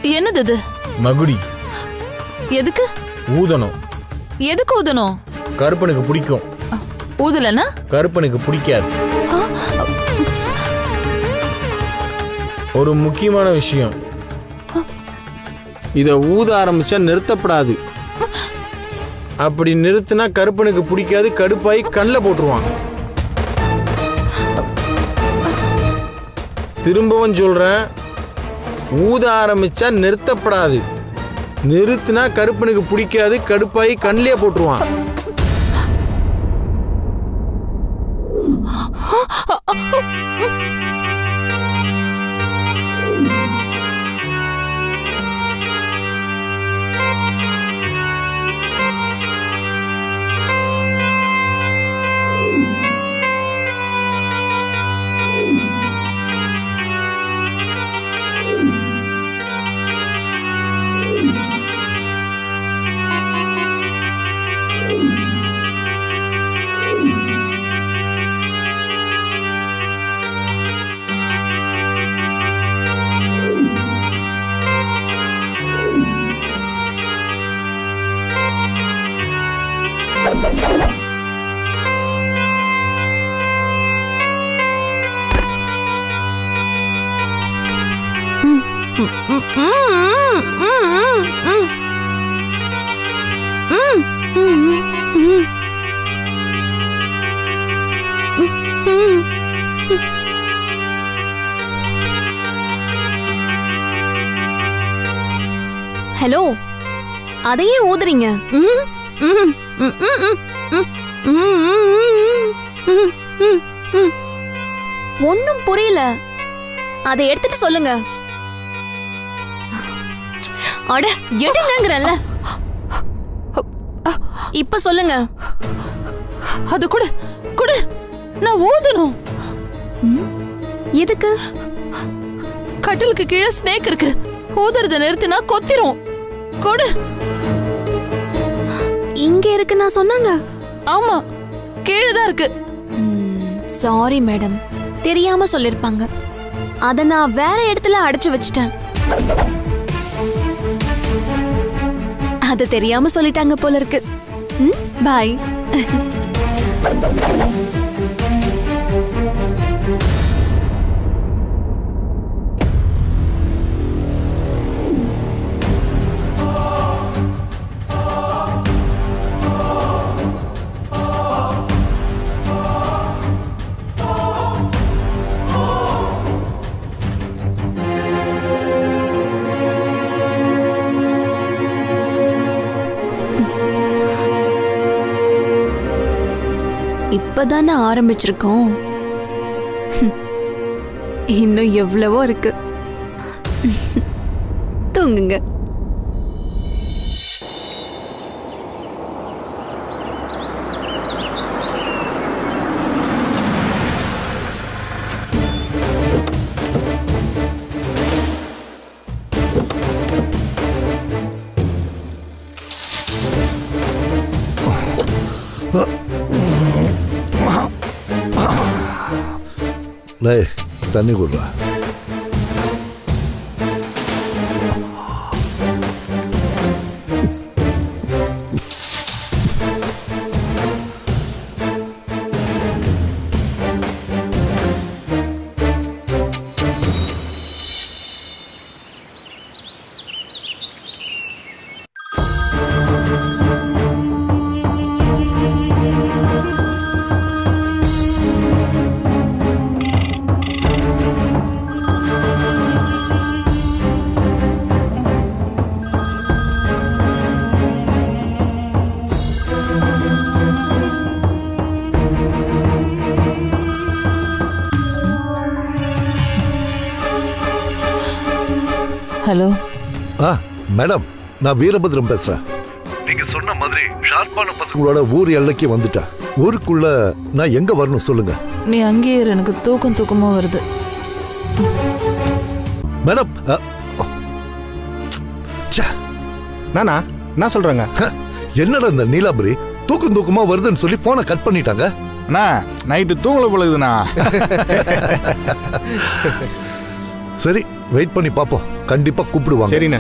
என்னது இது மகுடி எதுக்கு ஊதணும் எதுக்கு ஊதணும் கருப்பனுக்கு பிடிக்கும் ஊதலனா கருப்பனுக்கு பிடிக்காது ஒரு முக்கியமான விஷயம் இத ஊத ஆரம்பிச்சா நிறுத்தப்படாது அப்படி நிறுத்தினா கருப்பனுக்கு பிடிக்காது கடுப்பாயி கண்ணில் போட்டுருவான் திரும்பவும் சொல்றேன் ஊத ஆரம்பிச்சா நிறுத்தப்படாது நிறுத்தினா கருப்பனுக்கு பிடிக்காது கடுப்பாயி கண்ணிலே போட்டுருவான் ஹலோ அதையே ஊதுறீங்க ம், ம், ம், ம், ம், ம், ம், ம், ம், ம், ம். ஒண்ணும் புரியல அதை எடுத்துட்டு சொல்லுங்க அட எடுங்கங்கறல்ல இப்ப சொல்லுங்க அது கொடு கொடு நான் ஊதணும் எதுக்கு கட்டிலுக்கு கீழே ஸ்னேக் இருக்கு ஊதுறத நிறுத்தினா கொத்திரும் கொடு இங்க இருக்கு நான் சொன்னாங்க ஆமா கீழே தான் இருக்கு சாரி மேடம் தெரியாம சொல்லிருப்பாங்க அத நான் வேற இடத்துல அடைச்சு வச்சிட்டேன் அது தெரியாம சொல்லிட்டாங்க போல இருக்கு பாய் இப்பதானே ஆரம்பிச்சிருக்கோம் இன்னும் எவ்வளவோ இருக்கு தூங்குங்க டேய் தண்ணி கொடுறா ஹலோ ஆ மேடம் நான் வீரபத்ரம் பேசுறேன் நீங்க சொன்ன மாதிரி ஷார்ப்பான பசங்களோட ஊர் எல்லைக்கு வந்துட்டேன் ஊருக்குள்ள நான் எங்க வரணும் சொல்லுங்க நீ அங்கேயே இரு, எனக்கு தூக்கம் தூக்கமா வருது மேடம் அ, ச்சே, நானா நான் சொல்றேங்க ஹ, என்னடா இந்த நீலாம்பரி தூக்கம் தூக்கமா வருதுன்னு சொல்லி போனை கட் பண்ணிட்டாங்க அண்ணா நைட்டு தூங்கல பொழுதுண்ணா சரி வெயிட் பண்ணி பார்ப்போம் கண்டிப்பா கூப்பிடுவாங்க சரிண்ணே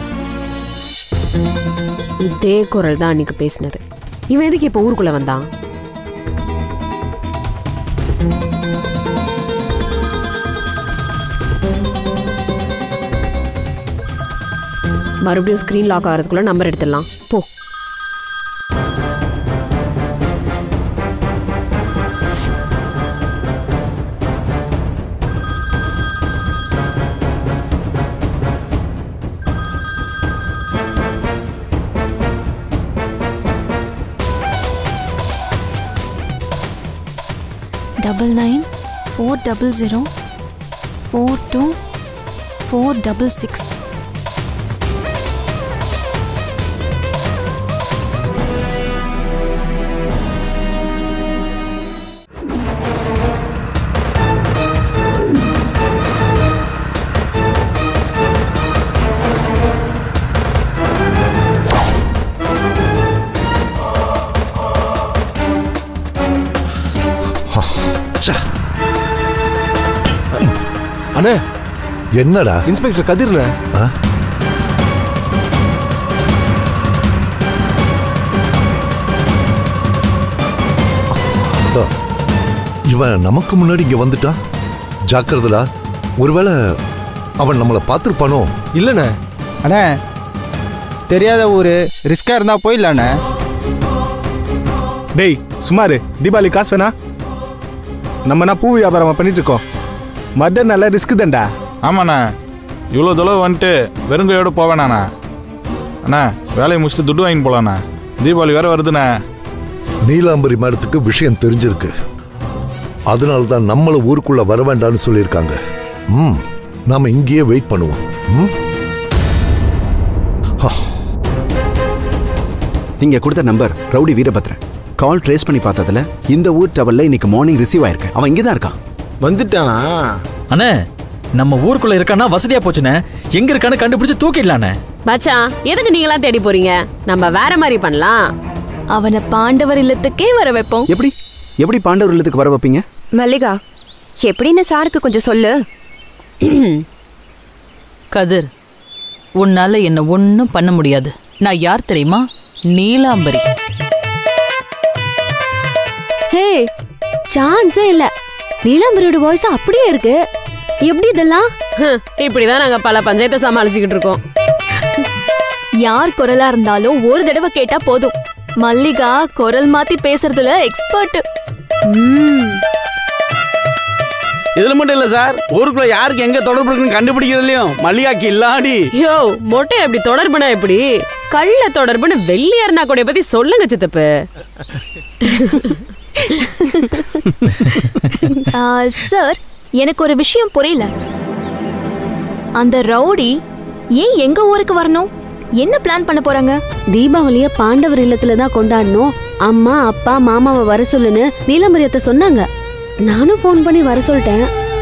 இதே குரல் தான் அன்னைக்கு பேசினது இவன் எதுக்கு இப்ப ஊருக்குள்ள வந்தான் மறுபடியும் ஸ்கிரீன் லாக் ஆகிறதுக்குள்ள நம்பர் எடுத்துடலாம் போ double nine four double zero four two four double six ச்சே, அண்ணே என்னடா இன்ஸ்பெக்டர் கதிர்ண்ணே ஆ? அதான். இவன் நமக்கு முன்னாடி இங்க வந்துட்டான் ஜாக்கிரதடா ஒருவேளை அவன் நம்மளை பார்த்துருப்பானோ இல்லைண்ணே அண்ணே தெரியாத ஊரு ரிஸ்கா இருந்தா போயிடலாண்ணே டேய் சுமாரு தீபாவளி காசு வேணா நம்ம நான் பூ வியாபாரம் பண்ணிட்டு இருக்கோம் மர்டர் நல்ல ரிஸ்க் தான்டா ஆமாண்ணா இவ்வளோ தொலைவு வந்துட்டு வெறுங்கையோடு போவேண்ணா அண்ணா வேலையை முடிச்சுட்டு துட்டு வாங்கி போலாண்ணா தீபாவளி வேற வருதுண்ணே நீலாம்பரி மேடத்துக்கு விஷயம் தெரிஞ்சிருக்கு அதனால தான் நம்மள ஊருக்குள்ள வர வேண்டாம்னு சொல்லியிருக்காங்க ம் நாம இங்கேயே வெயிட் பண்ணுவோம் ம் நீங்க கொடுத்த number rowdy Veerabhadran call trace பண்ணி பார்த்ததுல இந்த ஊர் டவல்ல இன்னைக்கு மார்னிங் ரிசீவ் ஆயிருக்கு அவன் இங்கே தான் இருக்கான் வந்துட்டானா அண்ணே நம்ம ஊருக்குள்ள இருக்கானா வசதியா போச்சுண்ணே எங்க இருக்கான்னு கண்டுபிடிச்சு தூக்கிடலாண்ணே மச்சான் எதுக்கு நீங்களாம் தேடி போறீங்க நம்ம வேற மாதிரி பண்ணலாம் அவனை பாண்டவர் இல்லத்துக்கே வர வைப்போம் எப்படி எப்படி பாண்டவர் இல்லத்துக்கு வர வைப்பீங்க மல்லிகா எப்படின்னு சாருக்கு கொஞ்சம் சொல்லு கதிர் உன்னால என்ன ஒன்றும் பண்ண முடியாது நான் யார் தெரியுமா நீலாம்பரி ஹே சான்ஸே இல்ல நீலாம்பரியோட வாய்ஸ் அப்படியே இருக்கு எப்படி இதெல்லாம் ஹம், இப்படிதான் நாங்க பல பஞ்சாயத்தை சமாளிச்சுக்கிட்டு இருக்கோம் யார் குரலா இருந்தாலும் ஒரு தடவை கேட்டா போதும் மல்லிகா குரல் மாத்தி பேசுறதுல எக்ஸ்பர்ட் இதுல மட்டும் இல்ல சார் ஊருக்குள்ள யாருக்கு எங்க தொடர்பு இருக்குன்னு கண்டுபிடிக்கிறதுலயும் மல்லிகாக்கு இல்லாடி யோ மொட்டை அப்படி தொடர்புனா எப்படி கள்ள தொடர்புன்னு வெள்ளியார்னா கூட பத்தி சொல்லுங்க சித்தப்பு சார் எனக்கு ஒரு விஷயம் புரியல அந்த ரவுடி ஏன் எங்க ஊருக்கு வரணும் என்ன பிளான் பண்ண போறாங்க தீபாவளிய பாண்டவர் இல்லத்துல தான் கொண்டாடணும் அம்மா அப்பா மாமாவை வர சொல்லுன்னு நீலமரியத்தை சொன்னாங்க நானும் ஃபோன் பண்ணி வர சொல்லிட்டேன்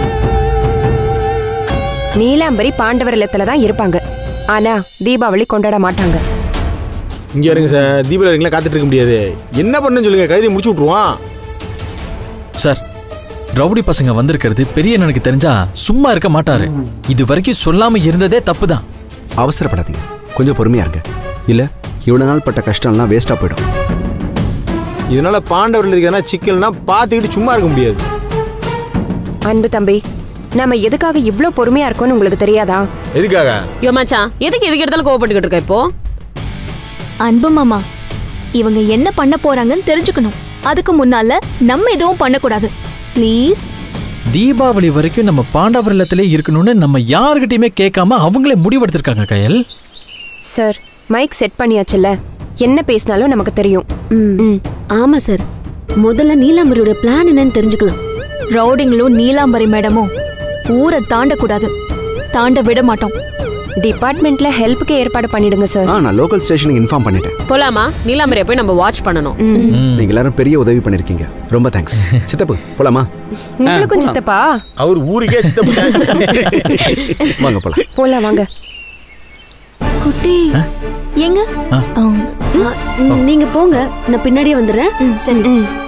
நீலாம்பரி பாண்டவர் இல்லத்துல தான் இருப்பாங்க ஆனா தீபாவளி கொண்டாட மாட்டாங்க இங்க இருங்க சார் தீபாவளி வரைக்கும் காத்துட்டு இருக்க முடியாது என்ன பண்ணுன்னு சொல்லுங்க கழுதி முடிச்சு விட்ருவான் சார் ரவுடி பசங்க வந்திருக்கிறது பெரிய எனக்கு தெரிஞ்சா சும்மா இருக்க மாட்டாரு இது வரைக்கும் சொல்லாம இருந்ததே தப்பு தான் அவசரப்படாதீங்க கொஞ்சம் பொறுமையா இருங்க இல்ல இவ்வளவு நாள் பட்ட கஷ்டம்லாம் வேஸ்டா போயிடும் இதனால பாண்டவர் இல்லத்துக்கு எதனா சிக்கல்னா பார்த்துக்கிட்டு சும்மா இருக்க முடியாது அன்பு தம்பி நம்ம எதுக்காக இவ்ளோ பொறுமையா இருக்கோம்னு உங்களுக்கு தெரியாதா எதுக்காக யோ மச்சான் எதுக்கு எதுக்கு எடுத்தாலும் கோவப்பட்டுக்கிட்டு இருக்க இப்போ அன்பு மாமா இவங்க என்ன பண்ண போறாங்கன்னு தெரிஞ்சுக்கணும் அதுக்கு முன்னால நம்ம எதுவும் பண்ணக்கூடாது ப்ளீஸ் தீபாவளி வரைக்கும் நம்ம பாண்டவர் இல்லத்திலே இருக்கணும்னு நம்ம யாருகிட்டயுமே கேட்காம அவங்களே முடிவெடுத்திருக்காங்க கயல் சார் மைக் செட் பண்ணியாச்சுல்ல என்ன பேசினாலும் நமக்கு தெரியும் ம் ஆமா சார் முதல்ல நீலாம்பரியோட பிளான் என்னன்னு தெரிஞ்சுக்கலாம் ரவுடிங்களும் நீலாம்பரி மேடமும் ஊரை தாண்டக்கூடாது தாண்ட விட மாட்டோம் டிபார்ட்மெண்ட்ல ஹெல்ப்புக்கு ஏற்பாடு பண்ணிடுங்க சார் ஆ நான் லோக்கல் ஸ்டேஷனுக்கு இன்ஃபார்ம் பண்ணிட்டேன் போலாமா நீலாம்பரியை போய் நம்ம வாட்ச் பண்ணணும் நீங்க எல்லாரும் பெரிய உதவி பண்ணிருக்கீங்க ரொம்ப தேங்க்ஸ் சித்தப்பு போலாமா உங்களுக்கும் சித்தப்பா அவர் ஊருக்கே சித்தப்பட்ட வாங்க போலாம் போலாம் வாங்க குட்டி எங்க ஆ. ஆ, ஆ, நீங்க போங்க நான் பின்னாடியே வந்துடுறேன் ம், சரி ம்